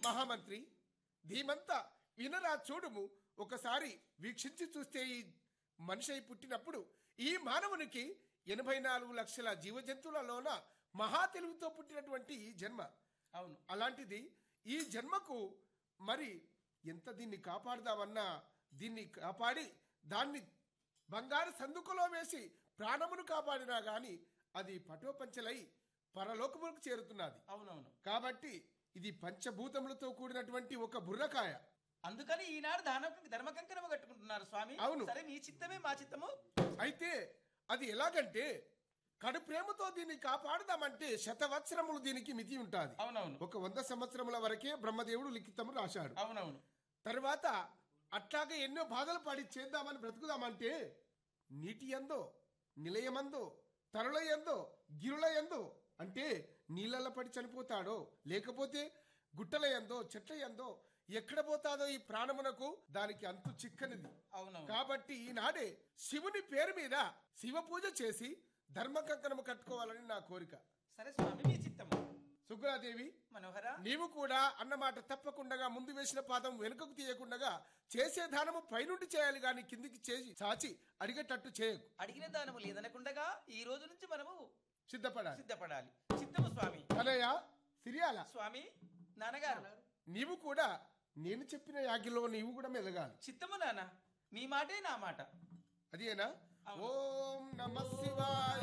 మహామంత్రి ధీమంతా వినరా చూడుము ఒకసారి వీక్షించి చూస్తే ఈ మనిషి అయి పుట్టినప్పుడు ఈ మానవునికి ఎనభై నాలుగు లక్షల జీవజంతువులలోన మహా తెలివితో పుట్టినటువంటి ఈ జన్మ అవును అలాంటిది ఈ జన్మకు మరి ఎంత దీన్ని కాపాడదామన్నా దీన్ని కాపాడి దాన్ని బంగారు సందుకులో వేసి ప్రాణమును కాపాడినా గాని అది పటోపంచలై పరలోకములకు చేరుతున్నది అవునవును కాబట్టి ఇది పంచభూతములతో కూడినటువంటి ఒక బుర్రకాయ అందుకని ఈనాడు దాన ధర్మ కంకణము కట్టుకుంటున్నారు స్వామి అవును. సరే మీ చిత్తమే మా చిత్తము అయితే అది ఎలాగంటే కడు ప్రేమతో దీన్ని కాపాడదామంటే శతవత్సరములు దీనికి మితి ఉంటుంది అవునవును ఒక వంద సంవత్సరముల వరకే బ్రహ్మదేవుడు లిఖితము రాశాడు అవునవును తర్వాత అట్లాగే ఎన్నో బాధలు పడి చేద్దామని బ్రతుకుదామంటే నీటి ఎందో నిలయమందో తరుల ఎందో గిరుల ఎందో అంటే నీళ్ళల్లో పడి చనిపోతాడో లేకపోతే గుట్టల ఎందో చెట్ల ఎందో ఎక్కడ పోతాదో ఈ ప్రాణమునకు దానికి అంతు చిక్కనిది అవునవును కాబట్టి ఈనాడే శివుని పేరు మీద శివ పూజ చేసి ధర్మ కంకణము కట్టుకోవాలని నా కోరిక సరే స్వామి మీ చిత్తము సుగుణాదేవి మనోహర నీవు కూడా అన్నమాట తప్పకుండా ముందు వేసిన పాదం వెనుకకు తీయకుండా చేసే దానము పైనుండి చేయాలి గాని కిందికి చేసి చాచి అడిగేటట్టు చేయకు అడిగిన దానము లేదనకుండగా ఈ రోజు నుంచి మనము సిద్ధపడాలి సిద్ధపడాలి చిత్తము స్వామి అనయ్య సిరియాల స్వామి నాన్నగారు నీవు కూడా నేను చెప్పిన యాగిలో నీవు కూడా మెదగాలి చిత్తము నాన్న మీ మాటే నా మాట అదేనా అవును. ఓం నమ శివాయ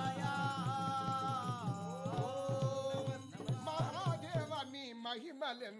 ఓం మహాదేవ నీ మహిమలెన్